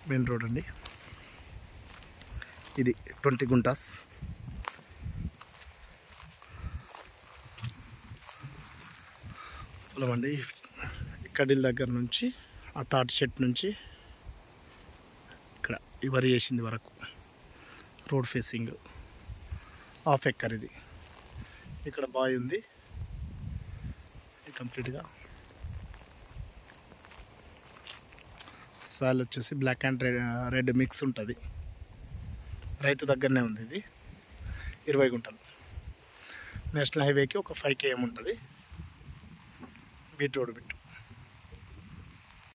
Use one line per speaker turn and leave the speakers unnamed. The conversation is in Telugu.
మెయిన్ రోడ్ అండి ఇది ట్వంటీ గుంటాస్ పొలం అండి కడిల దగ్గర నుంచి ఆ తాటి చెట్టు నుంచి ఇక్కడ ఈ వరి వేసింది వరకు రోడ్ ఫేసింగ్ హాఫ్ ఎక్కర్ ఇది ఇక్కడ బాయ్ ఉంది ఇది కంప్లీట్గా సాయిల్ వచ్చేసి black and red red mix ఉంటుంది రైతు దగ్గరనే ఉంది ఇది ఇరవై గుంటలు నేషనల్ హైవేకి ఒక ఫైవ్ కేఎం ఉంటుంది బీట్ రోడ్ బిట్